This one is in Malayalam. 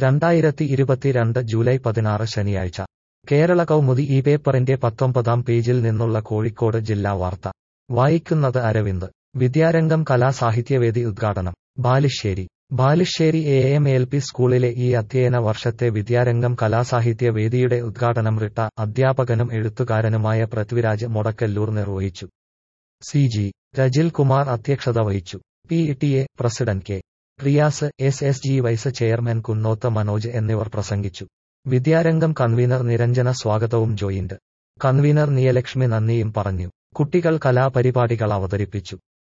രണ്ടായിരത്തി ഇരുപത്തിരണ്ട് ജൂലൈ പതിനാറ് ശനിയാഴ്ച കേരള കൗമുദി ഈ പേപ്പറിന്റെ പത്തൊമ്പതാം പേജിൽ നിന്നുള്ള കോഴിക്കോട് ജില്ലാ വാർത്ത വായിക്കുന്നത് അരവിന്ദ് വിദ്യാരംഗം കലാസാഹിത്യവേദി ഉദ്ഘാടനം Balussery Balussery A M L P സ്കൂളിലെ ഈ അധ്യയന വർഷത്തെ വിദ്യാരംഗം കലാസാഹിത്യ വേദിയുടെ ഉദ്ഘാടനം റിട്ട അധ്യാപകനും എഴുത്തുകാരനുമായ പൃഥ്വിരാജ് മൊടക്കല്ലൂർ നിർവഹിച്ചു സി ജി രജിൽ കുമാർ അധ്യക്ഷത വഹിച്ചു P T A president K Riyas S S G vice chairman Kunnoth Manoj എന്നിവർ പ്രസംഗിച്ചു വിദ്യാരംഗം കൺവീനർ നിരഞ്ജന സ്വാഗതവും ജോയിന്റ് കൺവീനർ നിയലക്ഷ്മി നന്ദിയും പറഞ്ഞു കുട്ടികൾ കലാപരിപാടികൾ അവതരിപ്പിച്ചു